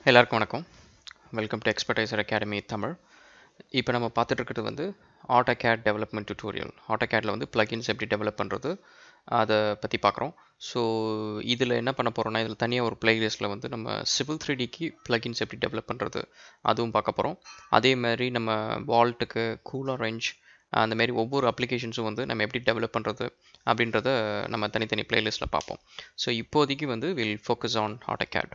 எல்லாருக்கும் வணக்கம் welcome to Expertiser Academy Tamil இப்போ நம்ம பார்த்துட்டு இருக்கிறது வந்து ஆட்டோகேட் டெவலப்மெண்ட் டியூட்டோரியல் ஆட்டோகேட்டில் வந்து பிளகின்ஸ் எப்படி டெவலப் பண்ணுறது அதை பற்றி பார்க்குறோம் ஸோ இதில் என்ன பண்ண போகிறோம்னா இதில் தனியாக ஒரு பிளேலிஸ்ட்டில் வந்து நம்ம சிவில் த்ரீ டிக்கு பிளகின்ஸ் எப்படி டெவலப் பண்ணுறது அதுவும் பார்க்க போகிறோம் அதே மாதிரி நம்ம வால்ட்டுக்கு கூலர் ரேஞ்ச் அந்த மாதிரி ஒவ்வொரு அப்ளிகேஷன்ஸும் வந்து நம்ம எப்படி டெவலப் பண்ணுறது அப்படின்றத நம்ம தனித்தனி பிளேலிஸ்ட்டில் பார்ப்போம் ஸோ இப்போதைக்கு வந்து will focus on AutoCAD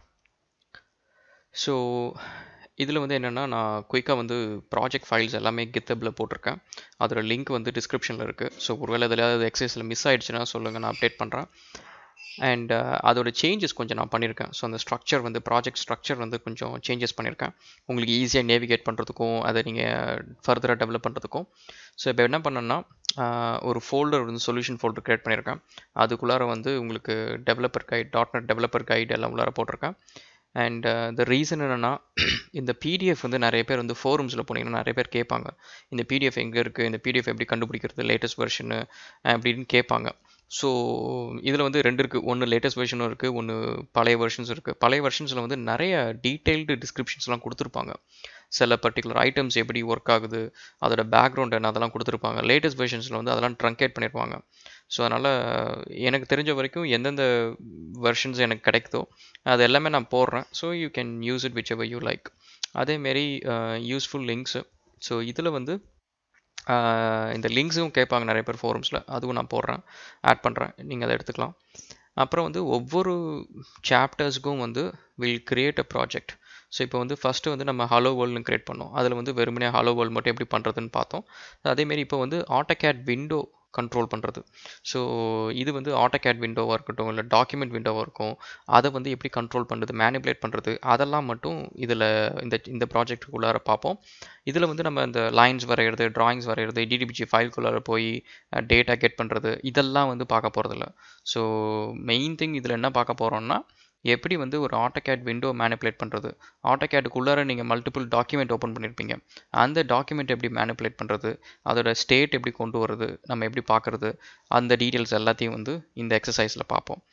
so இதில் வந்து என்னென்னா நான் குயிக்காக வந்து ப்ராஜெக்ட் ஃபைல்ஸ் எல்லாமே கித்தப்பில் போட்டிருக்கேன் அதோட லிங்க் வந்து டிஸ்கிரிப்ஷனில் இருக்குது ஸோ ஒருவேளை இதில் ஏதாவது எக்ஸசைஸில் மிஸ் ஆகிடுச்சுன்னா சொல்லுங்கள் நான் அப்டேட் பண்ணுறேன் அண்ட் அதோட சேஞ்சஸ் கொஞ்சம் நான் பண்ணியிருக்கேன் ஸோ அந்த ஸ்ட்ரக்சர் வந்து ப்ராஜெக்ட் ஸ்ட்ரக்சர் வந்து கொஞ்சம் சேஞ்சஸ் பண்ணியிருக்கேன் உங்களுக்கு ஈஸியாக நேவிகேட் பண்ணுறதுக்கும் அதை நீங்கள் ஃபர்தராக டெவலப் பண்ணுறதுக்கும் ஸோ இப்போ என்ன பண்ணேன்னா ஒரு ஃபோல்டர் வந்து சொல்யூஷன் ஃபோல்டர் க்ரியேட் பண்ணியிருக்கேன் அதுக்குள்ளார வந்து உங்களுக்கு developer guide dot net developer guide எல்லாம் உள்ளார போட்டிருக்கேன் அண்ட் த ரீசன் என்னென்னா இந்த பிடிஎஃப் வந்து நிறைய பேர் வந்து ஃபோரம்ஸில் போனீங்கன்னா நிறைய பேர் கேட்பாங்க இந்த பிடிஎஃப் எங்கே இருக்குது இந்த பிடிஎஃப் எப்படி கண்டுபிடிக்கிறது லேட்டஸ்ட் வெர்ஷனு அப்படின்னு கேட்பாங்க ஸோ இதில் வந்து ரெண்டு இருக்குது ஒன்று லேட்டஸ்ட் வெர்ஷனும் இருக்குது ஒன்று பழைய வெர்ஷன்ஸ் இருக்குது பழைய வெர்ஷன்ஸில் வந்து நிறைய டீட்டெயில்டு டிஸ்கிரிப்ஷன்ஸ்லாம் கொடுத்துருப்பாங்க சில பர்டிகுலர் ஐட்டம்ஸ் எப்படி ஒர்க் ஆகுது அதோட பேக்ரவுண்ட் என்ன அதெல்லாம் கொடுத்துருப்பாங்க லேட்டஸ்ட் வெர்ஷன்ஸில் வந்து அதெல்லாம் ட்ரங்கேட் பண்ணியிருப்பாங்க ஸோ அதனால் எனக்கு தெரிஞ்ச வரைக்கும் எந்தெந்த வெர்ஷன்ஸ் எனக்கு கிடைக்குதோ அது எல்லாமே நான் போடுறேன் so you can use it whichever you like அதேமாரி யூஸ்ஃபுல் லிங்க்ஸு ஸோ இதில் வந்து இந்த லிங்க்ஸும் கேட்பாங்க நிறைய பேர் ஃபோரம்ஸில் அதுவும் நான் போடுறேன் ஆட் பண்ணுறேன் நீங்கள் அதை எடுத்துக்கலாம் அப்புறம் வந்து ஒவ்வொரு சாப்டர்ஸ்க்கும் வந்து will create a project so இப்போ வந்து ஃபஸ்ட்டு வந்து நம்ம ஹலோ வேர்ல்டுன்னு க்ரியேட் பண்ணோம் அதில் வந்து வெறுமனே ஹலோ வேர்ல்டு மட்டும் எப்படி பண்ணுறதுன்னு பார்த்தோம் அதேமாரி இப்போ வந்து ஆட்டோகேட் விண்டோ கண்ட்ரோல் பண்ணுறது ஸோ இது வந்து ஆட்டோகேட் விண்டோவாக இருக்கட்டும் இல்லை டாக்குமெண்ட் விண்டோவாக இருக்கும் அதை வந்து எப்படி கண்ட்ரோல் பண்ணுறது மேனிப்புலேட் பண்ணுறது அதெல்லாம் மட்டும் இதில் இந்த இந்த ப்ராஜெக்ட்டுக்குள்ளார பார்ப்போம் இதில் வந்து நம்ம இந்த லைன்ஸ் வரைகிறது ட்ராயிங்ஸ் வரைகிறது டிடிபிஜி ஃபைல்குள்ளார போய் டேட்டா கெட் பண்ணுறது இதெல்லாம் வந்து பார்க்க போகிறதில்ல ஸோ மெயின் திங் இதில் என்ன பார்க்க போகிறோம்னா எப்படி வந்து ஒரு ஆட்டோகேட் விண்டோ மேனிப்புலேட் பண்ணுறது ஆட்டோகேட்டுக்குள்ளார நீங்கள் மல்டிபிள் டாக்குமெண்ட் ஓப்பன் பண்ணியிருப்பீங்க அந்த டாக்குமெண்ட் எப்படி மேனிப்புலேட் பண்ணுறது அதோட ஸ்டேட் எப்படி கொண்டு வருது நம்ம எப்படி பார்க்குறது அந்த டீட்டெயில்ஸ் எல்லாத்தையும் வந்து இந்த எக்ஸசைஸில் பார்ப்போம்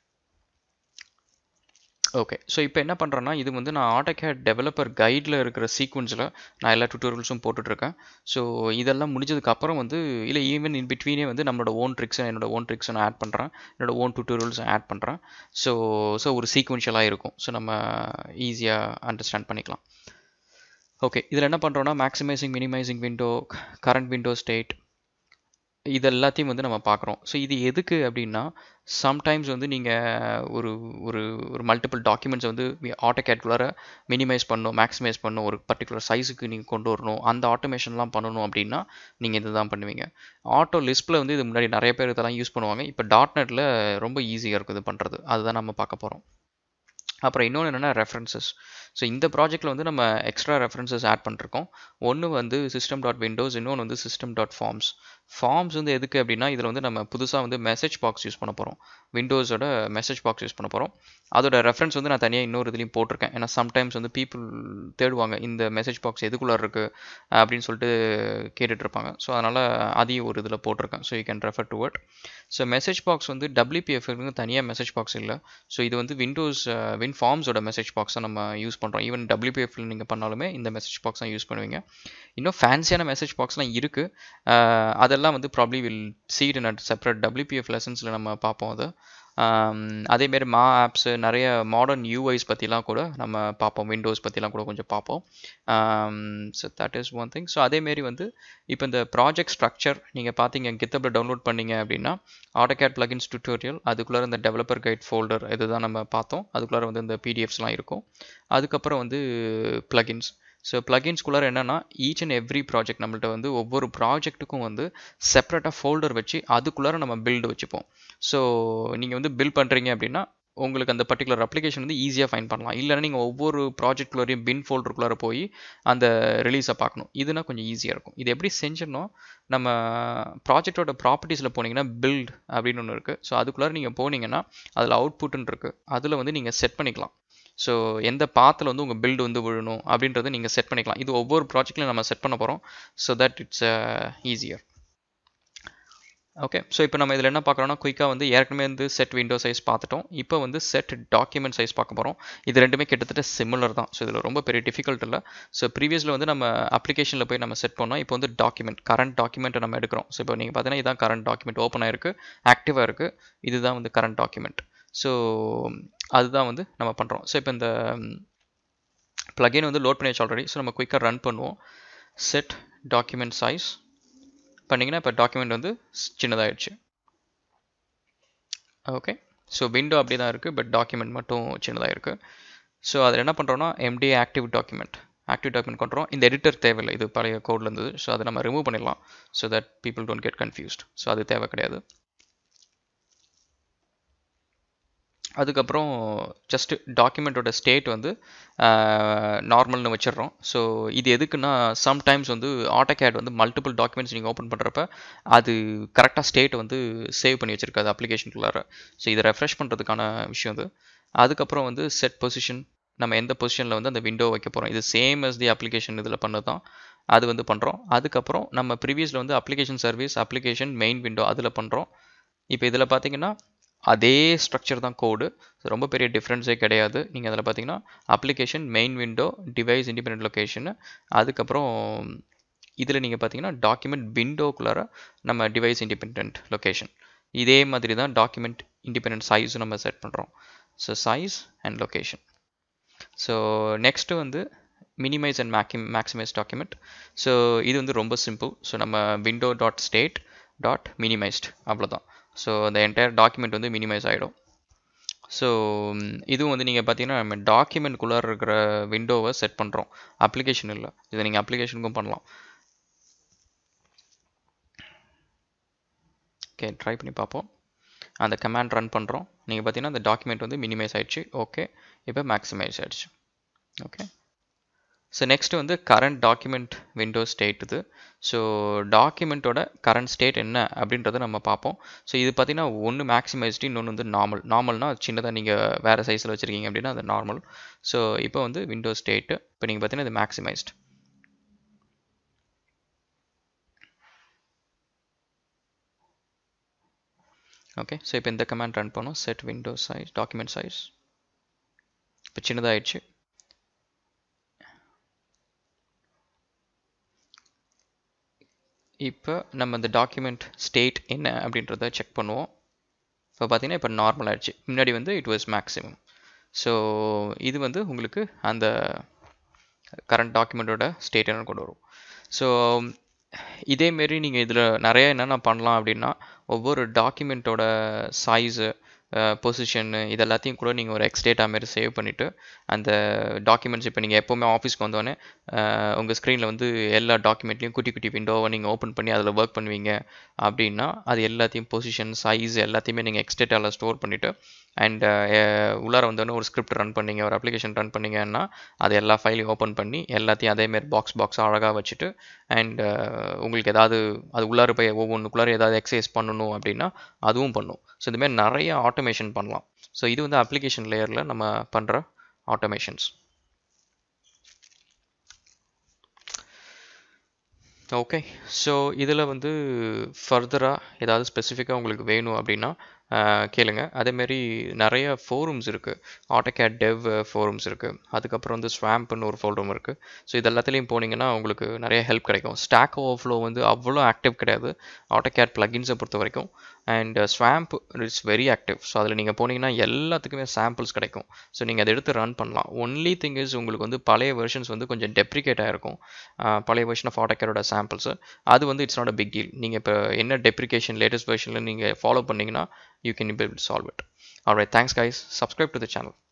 ஓகே ஸோ இப்போ என்ன பண்ணுறேன்னா இது வந்து நான் ஆட்டோகேட் டெவலப்பர் கைடில் இருக்கிற சீக்வன்ஸில் நான் எல்லா டுட்டோரியல்ஸும் போட்டுட்ருக்கேன் ஸோ இதெல்லாம் முடிஞ்சதுக்கப்புறம் வந்து இல்லை ஈவன் இன் பிட்வீனே வந்து நம்மளோட ஓன் ட்ரிக்ஸை என்னோட ஓன் ட்ரிக்ஸை நான் ஆட் பண்ணுறேன் என்னோட ஓன் டுட்டோரியல்ஸை ஆட் பண்ணுறேன் ஸோ ஸோ ஒரு சீக்வன்ஷியலாக இருக்கும் ஸோ நம்ம ஈஸியாக அண்டர்ஸ்டாண்ட் பண்ணிக்கலாம் ஓகே இதில் என்ன பண்ணுறோன்னா maximising minimising window current window state இது எல்லாத்தையும் வந்து நம்ம பார்க்குறோம் ஸோ இது எதுக்கு அப்படின்னா சம்டைம்ஸ் வந்து நீங்கள் ஒரு ஒரு ஒரு மல்டிபிள் டாக்குமெண்ட்ஸ் வந்து ஆட்டோகேட்குள்ளார மினிமைஸ் பண்ணணும் மேக்ஸிமைஸ் பண்ணணும் ஒரு பர்டிகுலர் சைஸுக்கு நீங்கள் கொண்டு வரணும் அந்த ஆட்டோமேஷன்லாம் பண்ணணும் அப்படின்னா நீங்கள் இது தான் பண்ணுவீங்க ஆட்டோ லிஸ்ட்டில் வந்து இது முன்னாடி நிறைய பேர் இதெல்லாம் யூஸ் பண்ணுவாங்க இப்போ டாட் நெட்டில் ரொம்ப ஈஸியாக இருக்குது இது பண்ணுறது அதுதான் நம்ம பார்க்க போகிறோம் அப்புறம் இன்னொன்று என்னென்னா ரெஃபரன்சஸ் ஸோ இந்த ப்ராஜெக்ட்டில் வந்து நம்ம எக்ஸ்ட்ரா ரெஃபரன்சஸ் ஆட் பண்ணிருக்கோம் ஒன்று வந்து சிஸ்டம் டாட் விண்டோஸ் இன்னொன்று வந்து சிஸ்டம் டாட் ஃபார்ம்ஸ் ஃபார்ம்ஸ் வந்து எதுக்கு அப்படின்னா இதில் வந்து நம்ம புதுசாக வந்து மெசேஜ் பாக்ஸ் யூஸ் பண்ண போகிறோம் விண்டோஸோட மெசேஜ் பாக்ஸ் யூஸ் பண்ண போகிறோம் அதோட ரெஃபரன்ஸ் வந்து நான் தனியாக இன்னொரு இதுலையும் போட்டிருக்கேன் ஏன்னா சம்டைம்ஸ் வந்து பீப்புள் தேடுவாங்க இந்த மெசேஜ் பாக்ஸ் எதுக்குள்ளே இருக்குது அப்படின்னு சொல்லிட்டு கேட்டுட்ருப்பாங்க ஸோ அதனால் அதையும் ஒரு இதில் போட்டிருக்கேன் so you can refer to what so message box வந்து டபிள்யூபிஎஃப்க்கு தனியாக மெசேஜ் பாக்ஸ் இல்லை ஸோ இது வந்து விண்டோஸ் வின் ஃபார்ம்ஸோட மெசேஜ் பாக்ஸை நம்ம யூஸ் பண்ணுறோம் ஈவன் டபிள்யூபிஎஃப்ல நீங்கள் பண்ணாலுமே இந்த மெசேஜ் பாக்ஸ் தான் யூஸ் பண்ணுவீங்க இன்னும் ஃபேன்சியான மெசேஜ் பாக்ஸ்லாம் இருக்குது அதெல்லாம் வந்து probably will see it in at separate WPF லெசன்ஸில் நம்ம பார்ப்போம் அது அதேமாரி மா ஆப்ஸு நிறைய மாடர்ன் யூஐஸ் பற்றிலாம் கூட நம்ம பார்ப்போம் விண்டோஸ் பற்றிலாம் கூட கொஞ்சம் பார்ப்போம் so that is one thing so அதேமாரி வந்து இப்போ இந்த ப்ராஜெக்ட் ஸ்ட்ரக்சர் நீங்கள் பார்த்தீங்க கித்தப்பில் டவுன்லோட் பண்ணீங்க அப்படின்னா ஆட்டோகேட் பிளகின்ஸ் டுட்டோரியல் அதுக்குள்ளே இந்த டெவலப்பர் கைட் ஃபோல்டர் இதுதான் நம்ம பார்த்தோம் அதுக்குள்ளே வந்து இந்த பிடிஎஃப்ஸ்லாம் இருக்கும் அதுக்கப்புறம் வந்து பிளகின்ஸ் ஸோ ப்ளகின்ஸ்குள்ளார என்னென்னா ஈச் அண்ட் எவ்ரி ப்ராஜெக்ட் நம்மள்ட்ட வந்து ஒவ்வொரு ப்ராஜெக்ட்டுக்கும் வந்து செப்பரேட்டாக ஃபோல்டர் வச்சு அதுக்குள்ளார நம்ம பில்டு வச்சுப்போம் ஸோ நீங்கள் வந்து பில் பண்ணுறீங்க அப்படின்னா உங்களுக்கு அந்த பர்டிகுலர் அப்ளிகேஷன் வந்து ஈஸியாக ஃபைன் பண்ணலாம் இல்லைன்னா நீங்கள் ஒவ்வொரு ப்ராஜெக்ட்குள்ளாரையும் பின் ஃபோல்டருக்குள்ளார போய் அந்த ரிலீஸை பார்க்கணும் இதுனா கொஞ்சம் ஈஸியாக இருக்கும் இது எப்படி செஞ்சிடணும் நம்ம ப்ராஜெக்டோட ப்ராப்பர்ட்டிஸில் போனீங்கன்னா பில்ட் அப்படின்னு ஒன்று இருக்குது ஸோ அதுக்குள்ளார நீங்கள் போனீங்கன்னா அதில் அவுட்புட்னு இருக்குது அதில் வந்து நீங்கள் செட் பண்ணிக்கலாம் ஸோ எந்த பாத்தில் வந்து உங்கள் பில்டு வந்து விழணும் அப்படின்றத நீங்கள் செட் பண்ணிக்கலாம் இது ஒவ்வொரு ப்ராஜெக்ட்லையும் நம்ம செட் பண்ண போகிறோம் so that it's easier okay so இப்போ நம்ம இதில் என்ன பார்க்குறோம்னா குயிக்காக வந்து ஏற்கனவே வந்து செட் விண்டோ சைஸ் பார்த்துட்டோம் இப்போ வந்து செட் டாக்குமெண்ட் சைஸ் பார்க்க போகிறோம் இது ரெண்டுமே கிட்டத்தட்ட சிமிலர் தான் ஸோ இதில் ரொம்ப பெரிய டிஃபிகல்ட் இல்லை ஸோ ப்ரீவியஸில் வந்து நம்ம அப்ளிகேஷனில் போய் நம்ம செட் பண்ணோம் இப்போ வந்து டாக்குமெண்ட் கரண்ட் டாக்குமெண்ட்டை நம்ம எடுக்கிறோம் ஸோ இப்போ நீங்கள் பார்த்தீங்கன்னா இதான் கரண்ட் டாக்குமெண்ட் ஓப்பன் ஆயிருக்கு ஆக்டிவாக இருக்குது இதுதான் வந்து கரண்ட் டாக்குமெண்ட் ஸோ அதுதான் வந்து நம்ம பண்ணுறோம் ஸோ இப்போ இந்த ப்ளகின் வந்து லோட் பண்ணியாச்சு ஆல்ரெடி ஸோ நம்ம குயிக்காக ரன் பண்ணுவோம் செட் டாக்குமெண்ட் சைஸ் பண்ணிங்கன்னா இப்போ டாக்குமெண்ட் வந்து சின்னதாகிடுச்சு ஓகே ஸோ விண்டோ அப்படி தான் இருக்குது பட் டாக்குமெண்ட் மட்டும் சின்னதாக இருக்குது ஸோ அதில் என்ன பண்ணுறோன்னா empty active document active document பண்ணுறோம் இந்த எடிட்டர் தேவையில்லை இது பழைய கோடில் இருந்தது ஸோ அதை நம்ம ரிமூவ் பண்ணிடலாம் so that people don't get confused so அது தேவை கிடையாது அதுக்கப்புறம் ஜஸ்ட்டு டாக்குமெண்ட்டோட ஸ்டேட் வந்து நார்மல்னு வச்சிடுறோம் ஸோ இது எதுக்குன்னா சம்டைம்ஸ் வந்து ஆட்டோகேட் வந்து மல்டிபிள் டாக்குமெண்ட்ஸ் நீங்கள் ஓப்பன் பண்ணுறப்ப அது கரெக்டாக ஸ்டேட் வந்து சேவ் பண்ணி வச்சுருக்காது அப்ளிகேஷனுக்குள்ளார ஸோ இதை ரெஃப்ரெஷ் பண்ணுறதுக்கான விஷயம் அது அதுக்கப்புறம் வந்து செட் பொசிஷன் நம்ம எந்த பொசிஷனில் வந்து அந்த விண்டோ வைக்க போகிறோம் இது சேம் எஸ் தி அப்ளிகேஷன் இதில் பண்ணது தான் அது வந்து பண்ணுறோம் அதுக்கப்புறம் நம்ம ப்ரீவியஸில் வந்து application service application main window அதில் பண்ணுறோம் இப்போ இதில் பார்த்தீங்கன்னா அதே ஸ்ட்ரக்சர் தான் கோடு ரொம்ப பெரிய டிஃப்ரென்ஸே கிடையாது நீங்கள் அதில் பார்த்தீங்கன்னா application main window device independent location அதுக்கப்புறம் இதில் நீங்கள் பார்த்தீங்கன்னா டாக்குமெண்ட் விண்டோக்குள்ளார நம்ம டிவைஸ் இண்டிபெண்ட் லொக்கேஷன் இதே மாதிரி தான் டாக்குமெண்ட் இண்டிபெண்ட் சைஸும் நம்ம செட் பண்ணுறோம் so size and location so next வந்து minimise and maxim maximise document so இது வந்து ரொம்ப சிம்பிள் ஸோ நம்ம window dot state dot minimised அவ்வளோதான் ஸோ அந்த என்டையர் டாக்குமெண்ட் வந்து மினிமைஸ் ஆகிடும் ஸோ இதுவும் வந்து நீங்கள் பார்த்தீங்கன்னா நம்ம டாக்குமெண்ட்குள்ளார இருக்கிற விண்டோவை செட் பண்ணுறோம் அப்ளிகேஷன் இல்லை இதை நீங்கள் அப்ளிகேஷனுக்கும் பண்ணலாம் ஓகே ட்ரை பண்ணி பார்ப்போம் அந்த கமாண்ட் ரன் பண்ணுறோம் நீங்கள் பார்த்தீங்கன்னா அந்த டாக்குமெண்ட் வந்து மினிமைஸ் ஆயிடுச்சு ஓகே இப்போ மேக்ஸிமைஸ் ஆயிடுச்சு ஓகே ஸோ நெக்ஸ்ட் வந்து கரண்ட் டாக்குமெண்ட் விண்டோ ஸ்டேட் இது ஸோ டாக்குமெண்ட்டோட கரண்ட் ஸ்டேட் என்ன அப்படின்றத நம்ம பார்ப்போம் ஸோ இது பார்த்தீங்கன்னா ஒன்று மேக்ஸிமைஸ்டு இன்னொன்று வந்து நார்மல் நார்மல்னா சின்னதாக நீங்கள் வேறு சைஸில் வச்சுருக்கீங்க அப்படின்னா அது நார்மல் ஸோ இப்போ வந்து விண்டோ ஸ்டேட்டு இப்போ நீங்கள் பார்த்தீங்கன்னா இது மேக்ஸிமைஸ்ட் ஓகே ஸோ இப்போ இந்த கமாண்ட் ரன் பண்ணோம் set window size document size இப்போ சின்னதாகிடுச்சு இப்போ நம்ம இந்த டாக்குமெண்ட் ஸ்டேட் என்ன அப்படின்றத செக் பண்ணுவோம் இப்போ பார்த்தீங்கன்னா இப்போ நார்மல் ஆயிடுச்சு முன்னாடி வந்து இட் வாஸ் மேக்ஸிமம் ஸோ இது வந்து உங்களுக்கு அந்த கரண்ட் டாக்குமெண்ட்டோட ஸ்டேட் என்ன கொண்டு வரும் ஸோ இதேமாரி நீங்கள் இதில் நிறைய என்னென்ன பண்ணலாம் அப்படின்னா ஒவ்வொரு டாக்குமெண்ட்டோட சைஸு பொசிஷனு இது எல்லாத்தையும் கூட நீங்கள் ஒரு எக்ஸ் டேட்டா மாரி சேவ் பண்ணிவிட்டு அந்த டாக்குமெண்ட்ஸ் இப்போ நீங்கள் எப்போவுமே ஆஃபீஸ்க்கு வந்தோடனே உங்கள் ஸ்க்ரீனில் வந்து எல்லா டாக்குமெண்ட்லையும் குட்டி குட்டி விண்டோவை நீங்கள் ஓப்பன் பண்ணி அதில் ஒர்க் பண்ணுவீங்க அப்படின்னா அது எல்லாத்தையும் பொசிஷன் சைஸ் எல்லாத்தையுமே நீங்கள் எக்ஸ் டேட்டாவில் ஸ்டோர் பண்ணிவிட்டு அண்ட் உள்ளார வந்தோடனே ஒரு ஸ்கிரிப்ட் ரன் பண்ணீங்க ஒரு அப்ளிகேஷன் ரன் பண்ணீங்கன்னா அது எல்லா ஃபைலையும் ஓப்பன் பண்ணி எல்லாத்தையும் அதேமாரி பாக்ஸ் பாக்ஸ் அழகாக வச்சுட்டு அண்ட் உங்களுக்கு ஏதாவது அது உள்ளார போய் ஒவ்வொன்றுக்குள்ளார ஏதாவது எக்ஸசைஸ் பண்ணணும் அப்படின்னா அதுவும் பண்ணும் ஸோ இதுமாரி நிறைய ஆட்டோமேஷன் பண்ணலாம் ஸோ இது வந்து அப்ளிகேஷன் லேயரில் நம்ம பண்ணுற ஆட்டோமேஷன்ஸ் ஓகே ஸோ இதில் வந்து ஃபர்தராக ஏதாவது ஸ்பெசிஃபிக்காக உங்களுக்கு வேணும் அப்படின்னா கேளுங்க அதேமாரி நிறைய ஃபோரம்ஸ் இருக்குது ஆட்டோகேட் டெவ் ஃபோரம்ஸ் இருக்குது அதுக்கப்புறம் வந்து ஸ்வாம்ப்னு ஒரு ஃபோரம் இருக்குது ஸோ இது எல்லாத்துலேயும் போனீங்கன்னா உங்களுக்கு நிறைய ஹெல்ப் கிடைக்கும் ஸ்டாக் ஓவர்ஃப்ளோ வந்து அவ்வளோ ஆக்டிவ் கிடையாது ஆட்டோகேட் ப்ளகின்ஸை பொறுத்த வரைக்கும் அண்ட் ஸ்வாம்ப் இட்ஸ் வெரி ஆக்டிவ் ஸோ அதில் நீங்கள் போனீங்கன்னா எல்லாத்துக்குமே சாம்பிள்ஸ் கிடைக்கும் ஸோ நீங்கள் அதை எடுத்து ரன் பண்ணலாம் ஒன்லி திங் இஸ் உங்களுக்கு வந்து பழைய வெர்ஷன்ஸ் வந்து கொஞ்சம் டெப்ரிகேட் ஆகிருக்கும் பழைய வெர்ஷன் ஆஃப் ஆட்டோகேரோட சாம்பிள்ஸ் அது வந்து it's not a big deal நீங்கள் இப்போ என்ன டெப்ரிகேஷன் லேட்டஸ்ட் வெர்ஷனில் நீங்கள் ஃபாலோ பண்ணிங்கன்னா you can be able to solve it. Alright, thanks guys. Subscribe to the channel.